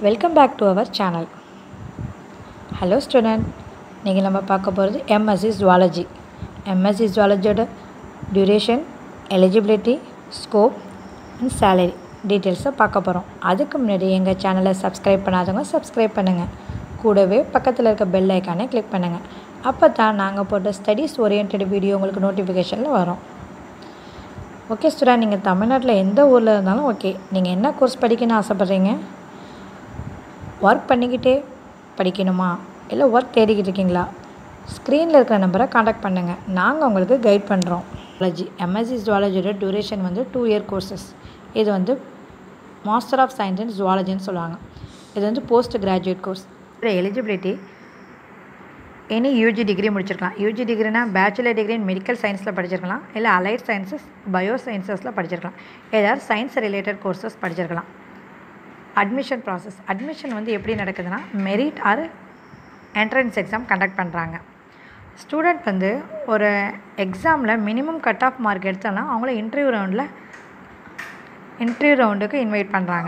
welcome back to our channel hello student இன்றைக்கி நம்ம பார்க்க போகிறது எம்எஸ்சி ஜுவாலஜி எம்எஸ்சி ஜுவாலஜியோட duration eligibility scope and salary டீட்டெயில்ஸை பார்க்க போகிறோம் அதுக்கு முன்னாடி எங்கள் சேனலை சப்ஸ்கிரைப் பண்ணாதவங்க சப்ஸ்கிரைப் பண்ணுங்கள் கூடவே பக்கத்தில் இருக்க பெல் ஐக்கானை கிளிக் பண்ணுங்கள் அப்போ தான் நாங்கள் போட்ட ஸ்டடீஸ் ஓரியன்ட் வீடியோ உங்களுக்கு நோட்டிஃபிகேஷனில் வரும் ஓகே ஸ்டூடெண்ட் நீங்கள் தமிழ்நாட்டில் எந்த ஊரில் இருந்தாலும் ஓகே நீங்கள் என்ன கோர்ஸ் படிக்கணும்னு ஆசைப்பட்றீங்க ஒர்க் பண்ணிக்கிட்டே படிக்கணுமா இல்லை ஒர்க் தேடிக்கிட்டு இருக்கீங்களா ஸ்க்ரீனில் இருக்கிற நம்பரை காண்டாக்ட் பண்ணுங்கள் நாங்கள் உங்களுக்கு கைட் பண்ணுறோம் ஜுவாலஜி எம்எஸ்சி ஜுவாலஜியோட டியூரேஷன் வந்து டூ இயர் கோர்சஸ் இது வந்து மாஸ்டர் ஆஃப் சயின்ஸ் இன் ஜுவாலஜின்னு சொல்லுவாங்க இது வந்து போஸ்ட் கிராஜுவேட் கோர்ஸ் இதோட எலிஜிபிலிட்டி எனி யூஜி டிகிரி முடிச்சிருக்கலாம் யூஜி டிகிரினா பேச்சுலர் டிகிரி இன் மெடிக்கல் சயின்ஸில் படிச்சிருக்கலாம் இல்லை அலைட் சயின்சஸ் பயோ சயின்சஸில் படிச்சிருக்கலாம் ஏதாவது சயின்ஸ் ரிலேட்டட் கோர்சஸ் படிச்சிருக்கலாம் அட்மிஷன் ப்ராசஸ் அட்மிஷன் வந்து எப்படி நடக்குதுன்னா merit or entrance exam conduct பண்ணுறாங்க ஸ்டூடெண்ட் வந்து ஒரு எக்ஸாமில் மினிமம் கட் ஆஃப் மார்க் எடுத்தோன்னா அவங்கள இன்டர்வியூ ரவுண்டில் இன்டர்வியூ ரவுண்டுக்கு இன்வைட் பண்ணுறாங்க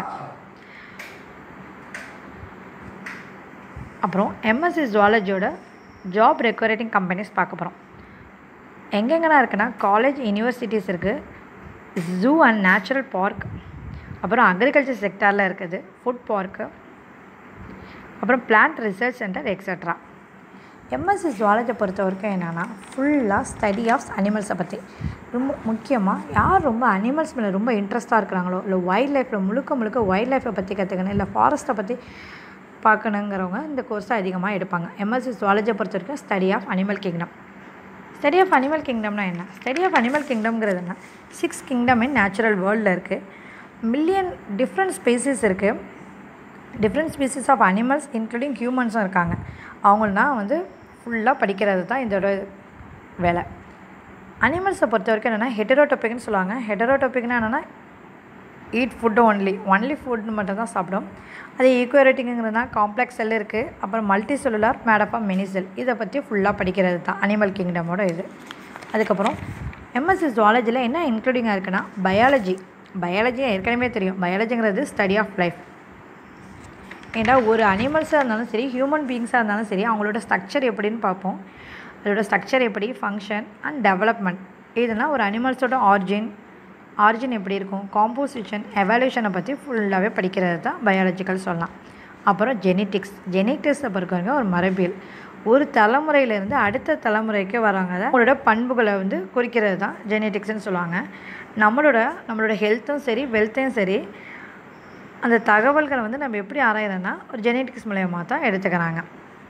அப்புறம் எம்எஸ்சி ஜுவாலஜியோட ஜாப் ரெக்வரேட்டிங் கம்பெனிஸ் பார்க்க போகிறோம் எங்கெங்கெல்லாம் இருக்குன்னா காலேஜ் யூனிவர்சிட்டிஸ் இருக்குது ஜூ அண்ட் நேச்சுரல் பார்க் அப்புறம் அக்ரிகல்ச்சர் செக்டாரில் இருக்குது ஃபுட் பார்க்கு அப்புறம் plant research centre extra MSc ஜுவாலஜை பொறுத்த வரைக்கும் என்னென்னா ஃபுல்லாக ஸ்டடி ஆஃப் அனிமல்ஸை பற்றி ரொம்ப முக்கியமாக யார் ரொம்ப அனிமல்ஸ் மேலே ரொம்ப இன்ட்ரெஸ்ட்டாக இருக்கிறாங்களோ இல்லை வைல்ட் லைஃப்பில் முழுக்க முழுக்க வைல்ட் லைஃப்பை பற்றி கற்றுக்கணும் இல்லை ஃபாரஸ்ட்டை பற்றி பார்க்கணுங்கிறவங்க இந்த கோர்ஸை அதிகமாக எடுப்பாங்க எம்எஸ்சி ஜுவாலஜியை பொறுத்த வரைக்கும் study of animal kingdom study of animal கிங்டம்னா என்ன ஸ்டடி ஆஃப் அனிமல் கிங்டம்ங்கிறது என்ன சிக்ஸ் கிங்டம் இன் நேச்சுரல் வேர்ல்டில் இருக்குது மில்லியன் டிஃப்ரெண்ட் ஸ்பீசிஸ் இருக்குது different species of animals including ஹியூமன்ஸும் இருக்காங்க அவங்களாம் வந்து ஃபுல்லாக படிக்கிறது தான் இதோட வேலை அனிமல்ஸை பொறுத்த வரைக்கும் என்னென்னா ஹெட்டரோடோபிக்னு சொல்லுவாங்க ஹெட்டரோடோபிக்னா என்னென்னா eat food only only food மட்டும் தான் சாப்பிடும் அது ஈக்குவரேட்டிங்கிறதுனா காம்ப்ளெக்ஸ் செல் இருக்குது அப்புறம் multi cellular made up of many cell இதை பற்றி ஃபுல்லாக படிக்கிறது தான் அனிமல் கிங்டமோட இது அதுக்கப்புறம் எம்எஸ்சி ஜுவாலஜியில் என்ன இன்க்ளூடிங்காக இருக்குன்னா பயாலஜி பயாலஜி ஏற்கனவே தெரியும் பயாலஜிங்கிறது ஸ்டடி ஆஃப் லைஃப் ஏன்னா ஒரு அனிமல்ஸாக இருந்தாலும் சரி ஹியூமன் பீயிங்ஸாக இருந்தாலும் சரி அவங்களோட ஸ்ட்ரக்சர் எப்படின்னு பார்ப்போம் அதோட ஸ்ட்ரக்சர் எப்படி ஃபங்க்ஷன் அண்ட் டெவலப்மெண்ட் இதெல்லாம் ஒரு அனிமல்ஸோட ஆர்ஜின் ஆரிஜின் எப்படி இருக்கும் காம்போசிஷன் எவாலுவேஷனை பற்றி ஃபுல்லாகவே படிக்கிறது தான் பயாலஜிக்கல் சொல்லலாம் அப்புறம் ஜெனட்டிக்ஸ் ஜெனட்டிக்ஸை பொறுத்தவரைங்க ஒரு மரபியல் ஒரு தலைமுறையிலேருந்து அடுத்த தலைமுறைக்கு வராங்க தான் அவங்களோட பண்புகளை வந்து குறிக்கிறது தான் ஜெனட்டிக்ஸ்னு சொல்லுவாங்க நம்மளோட நம்மளோட ஹெல்த்தும் சரி வெல்த்தையும் சரி அந்த தகவல்களை வந்து நம்ம எப்படி ஆராயிறோன்னா ஒரு ஜெனட்டிக்ஸ் மூலயமா தான் எடுத்துக்கிறாங்க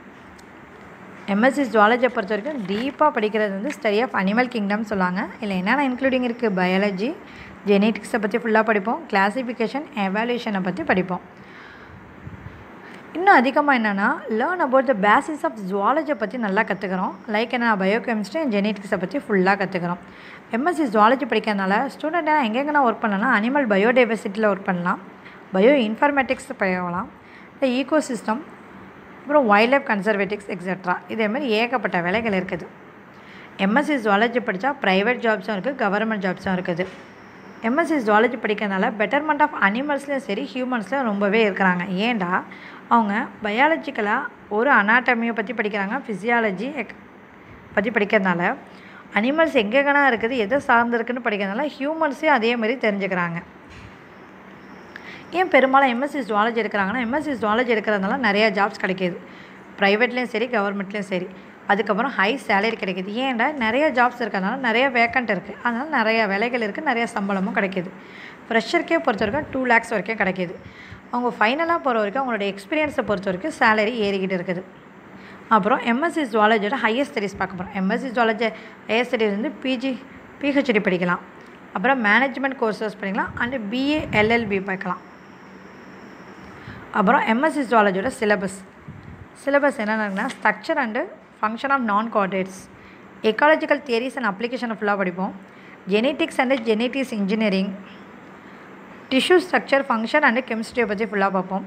எம்எஸ்சி ஜுவாலஜியை பொறுத்த வரைக்கும் டீப்பாக படிக்கிறது வந்து ஸ்டடி ஆஃப் அனிமல் கிங்டம் சொல்லுவாங்க இல்லை என்னென்ன இன்க்ளூடிங் இருக்குது பயாலஜி ஜெனட்டிக்ஸை பற்றி ஃபுல்லாக படிப்போம் கிளாசிஃபிகேஷன் எவாலுவேஷனை பற்றி படிப்போம் இன்னும் அதிகமாக என்னென்னா learn about the basis of ஜுவாலஜியை பற்றி நல்லா கற்றுக்குறோம் லைக் என்ன பயோகெமிஸ்ட்ரி அண்ட் ஜெனட்டிக்ஸை பற்றி ஃபுல்லாக கற்றுக்குறோம் எம்எஸ்சி ஜுவாலஜி படிக்கிறதுனால ஸ்டூடெண்ட்டாக எங்கெங்கன்னா ஒர்க் பண்ணலாம் அனிமல் பயோடைவர்சிட்டியில் ஒர்க் பண்ணலாம் பயோ இன்ஃபர்மேட்டிக்ஸ் போகலாம் இல்லை ஈகோ சிஸ்டம் அப்புறம் வைல்ட் லைஃப் கன்சர்வேட்டிக்ஸ் எக்ஸட்ரா இதேமாதிரி ஏகப்பட்ட வேலைகள் இருக்குது எம்எஸ்சி ஜுவாலஜி படித்தா ப்ரைவேட் ஜாப்ஸும் இருக்குது கவர்மெண்ட் ஜாப்ஸும் இருக்குது எம்எஸ்சி ஜுவாலஜி படிக்கிறதுனால பெட்டர்மெண்ட் ஆஃப் அனிமல்ஸ்லேயும் சரி ஹியூமன்ஸ்லேயும் ரொம்பவே இருக்கிறாங்க ஏன்டா அவங்க பயாலஜிக்கலாக ஒரு அனாட்டமியை பற்றி படிக்கிறாங்க ஃபிசியாலஜி எக் பற்றி படிக்கிறதுனால அனிமல்ஸ் எங்கெங்கன்னா இருக்குது எதை சார்ந்திருக்குன்னு படிக்கிறதுனால ஹியூமன்ஸையும் அதே மாதிரி தெரிஞ்சுக்கிறாங்க ஏன் பெரும்பாலும் எம்எஸ்சி ஜுவாலஜி எடுக்கிறாங்கன்னா எம்எஸ்சி ஜுவாலஜி எடுக்கிறதுனால நிறையா ஜாப்ஸ் கிடைக்கிது ப்ரைவேட்லேயும் சரி கவர்மெண்ட்லேயும் சரி அதுக்கப்புறம் ஹை சேலரி கிடைக்கிது ஏன்டா நிறைய ஜாப்ஸ் இருக்கிறதுனால நிறைய வேக்கண்ட் இருக்குது அதனால் நிறையா வேலைகள் இருக்குது நிறைய சம்பளமும் கிடைக்கிது ஃப்ரெஷருக்கே பொறுத்த வரைக்கும் டூ லேக்ஸ் வரைக்கும் கிடைக்கிது அவங்க ஃபைனலாக போகிற வரைக்கும் அவங்களோட எக்ஸ்பீரியன்ஸை பொறுத்த வரைக்கும் சேலரி ஏறிக்கிட்டு இருக்குது அப்புறம் எம்எஸ்சி ஜுவாலஜியோட ஹையர் ஸ்டடீஸ் பார்க்க போகிறோம் எம்எஸ்சி ஜுவாலஜி ஹையர் ஸ்டடீஸ் வந்து பிஜி பிஹெச்டி படிக்கலாம் அப்புறம் மேனேஜ்மெண்ட் கோர்சஸ் படிக்கலாம் அண்டு பிஏ எல்எல்பி பார்க்கலாம் அப்புறம் எம்எஸ்சி ஜுவாலஜியோட சிலபஸ் சிலபஸ் என்னென்னா structure and function of non coordinates ecological theories and அப்ளிகேஷனை ஃபுல்லாக படிப்போம் genetics and genetics engineering tissue structure function and கெமிஸ்ட்ரியை பற்றி ஃபுல்லாக பார்ப்போம்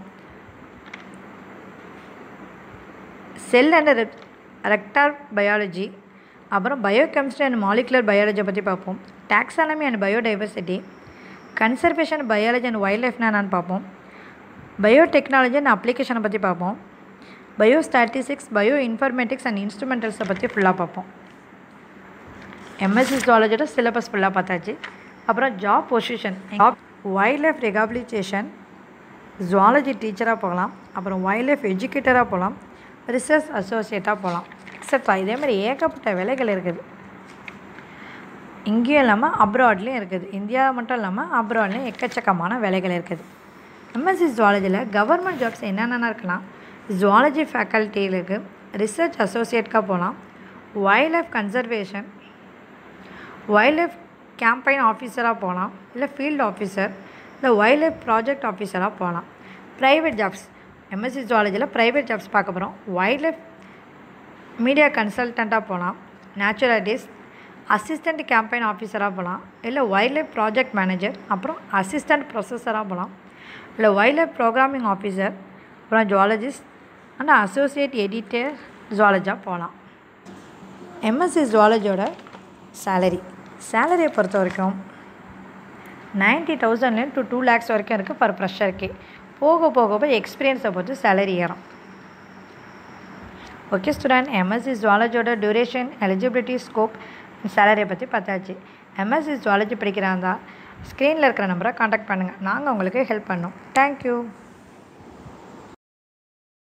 செல் அண்ட் ரெக்டார் பயாலஜி அப்புறம் பயோகெமிஸ்ட்ரி அண்ட் மாலிகுலர் பயாலஜியை பற்றி பார்ப்போம் taxonomy and biodiversity conservation biology and wild லைஃப்னா என்னன்னு பார்ப்போம் பயோடெக்னாலஜி அண்ட் அப்ளிகேஷனை பற்றி பார்ப்போம் bio statistics bio informatics and இன்ஸ்ட்ருமெண்டல்ஸை பற்றி ஃபுல்லாக பார்ப்போம் எம்எஸ்சி ஜுவாலஜியோட சிலபஸ் ஃபுல்லாக பார்த்தாச்சு அப்புறம் job position job wild life rehabilitation zoology டீச்சராக போகலாம் அப்புறம் வைல்ட் லைஃப் எஜுகேட்டராக போகலாம் ரிசர்ச் அசோசியேட்டாக போகலாம் எக்ஸட்ரா இதேமாதிரி ஏகப்பட்ட வேலைகள் இருக்குது இங்கேயும் இல்லாமல் அப்ராட்லேயும் இருக்குது இந்தியா மட்டும் இல்லாமல் அப்ராட்லேயும் எக்கச்சக்கமான வேலைகள் இருக்குது எம்எஸ்சி ஜுவாலஜியில் கவர்மெண்ட் ஜாப்ஸ் என்னென்ன இருக்கலாம் ஜுவாலஜி ஃபேக்கல்ட்டியில் இருக்குது ரிசர்ச் அசோசியேட்காக போகலாம் wild life conservation wild life campaign ஆஃபீஸராக போகலாம் இல்லை ஃபீல்டு ஆஃபீஸர் இல்லை வைல்ட் லைஃப் ப்ராஜெக்ட் ஆஃபீஸராக போகலாம் ப்ரைவேட் ஜாப்ஸ் எம்எஸ்சி ஜுவாலஜியில் ப்ரைவேட் ஜாப்ஸ் பார்க்க போகிறோம் வைல்ட் லைஃப் மீடியா கன்சல்டண்ட்டாக போகலாம் நேச்சுரலிஸ்ட் அசிஸ்டண்ட் கேம்பெயின் ஆஃபீஸராக போகலாம் இல்லை வைல்ட் லைஃப் ப்ராஜெக்ட் மேனேஜர் அப்புறம் அசிஸ்டண்ட் ப்ரொஃபஸராக போகலாம் இல்லை வைல்ட் லைஃப் ப்ரோக்ராமிங் ஆஃபீஸர் அப்புறம் ஜுவாலஜிஸ்ட் அண்ட் அசோசியேட் எடிட்டர் ஜுவாலஜியாக போகலாம் எம்எஸ்சி ஜுவாலஜியோட சேலரி சேலரியை பொறுத்த வரைக்கும் நைன்ட்டி தௌசண்ட்லேருந்து டு டூ லேக்ஸ் வரைக்கும் இருக்குது பர் ப்ரெஷருக்கு போக போக போய் எக்ஸ்பீரியன்ஸை பொறுத்து சேலரி ஏறும் ஓகே ஸ்டூடெண்ட் எம்எஸ்சி ஜுவாலஜியோட டியூரேஷன் எலிஜிபிலிட்டி ஸ்கோப் சேலரியை பற்றி பார்த்தாச்சு எம்எஸ்சி ஜுவாலஜி படிக்கிறாந்தா ஸ்க்ரீனில் இருக்கிற நம்பரை காண்டாக்ட் பண்ணுங்கள் நாங்கள் உங்களுக்கு ஹெல்ப் பண்ணோம் தேங்க்யூ